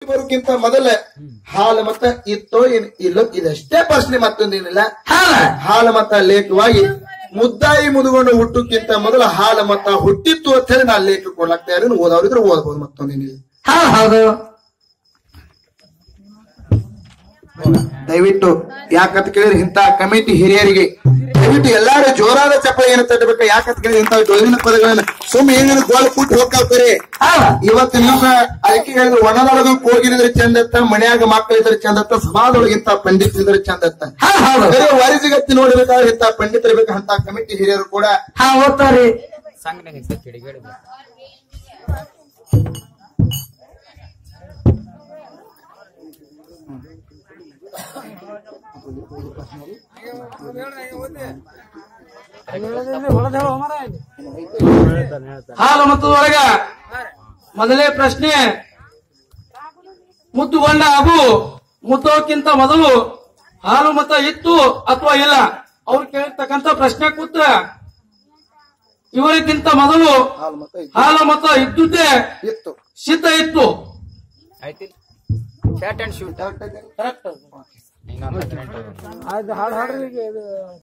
ಬರೋಕ್ಕಿಂತ ಮೊದಲ ಹಾಲು ಮತ ಇತ್ತೋ ಏನ್ ಇಲ್ಲೋ ಇದಷ್ಟೇ ಪ್ರಶ್ನೆ ಮತ್ತೊಂದೇನಿಲ್ಲ ಹಾಲ ಹಾಲು ಮತ ಲೇಖವಾಗಿ ಮುದ್ದಾಯಿ ಮುದುಗೊಂಡು ಹುಟ್ಟಕ್ಕಿಂತ ಮೊದಲ ಹಾಲು ಮತ ಹುಟ್ಟಿತ್ತು ಅಂತ ಹೇಳಿ ನಾ ಲೇಖ ಕೊಡ್ಲಾಗ್ತಾ ಇರೋದು ಓದವ್ರಿದ್ರೆ ಓದ್ಬೋದು ಮತ್ತೊಂದೇನಿಲ್ಲ ಹೌದು ಹೌದು ದಯವಿಟ್ಟು ಯಾಕಂತ ಕೇಳಿದ್ರೆ ಇಂತ ಕಮಿಟಿ ಹಿರಿಯರಿಗೆ ದಯವಿಟ್ಟು ಎಲ್ಲಾರು ಜೋರಾದ ಚಪ್ಪಲಿ ಏನು ತಟ್ಟಬೇಕು ಯಾಕಂತ ಕೇಳಿದ್ರೆ ಇಂತ ಜೋರಿನ ಪದಗಳನ್ನ ಸುಮ್ಮನೆ ಏನೇನು ಗೋಳ ಕೂಟ್ ಹೋಗ್ತಾವ್ತಾರೆ ಹೌದ ಇವತ್ತು ನಿಮ್ಮ ಅದಕ್ಕೆ ಹೇಳಿದ್ರು ಒಣದೊಳಗ ಕೋಗಿಲಿದ್ರೆ ಚಂದತ್ತ ಮನ್ಯಾಗ ಮಕ್ಕಳಿದ್ರೆ ಚಂದತ್ತ ಸಭಾದೊಳಗಿಂತ ಪಂಡಿತರಿದ್ರೆ ಚಂದತ್ತ ಹೌದು ಹೌದು ಬರೀ ವರಿಜಿಗತ್ತಿ ನೋಡ್ಬೇಕಾದ್ರೆ ಇಂತ ಪಂಡಿತರಿರ್ಬೇಕು ಅಂತ ಕಮಿಟಿ ಹಿರಿಯರು ಕೂಡ ಹಾ ಓದ್ತಾರಿ ಹಾಲು ಮತ್ತು ಒಳಗ ಮೊದಲೇ ಪ್ರಶ್ನೆ ಮುದ್ದುಗೊಂಡ ಅಬು ಮುದ್ದೋಕ್ಕಿಂತ ಮೊದಲು ಹಾಲು ಮತ ಇತ್ತು ಅಥವಾ ಇಲ್ಲ ಅವ್ರು ಕೇಳಿರ್ತಕ್ಕಂತ ಪ್ರಶ್ನೆ ಕೂತ್ರ ಇವರಿಗಿಂತ ಮೊದಲು ಹಾಲು ಮತ ಹಾಲು ಮತ ಇದ್ದುದೇ ಇತ್ತು ಸಿದ್ಧ ಇತ್ತು ಶರ್ಟ್ ಅಂಡ್ ಶೂಟ್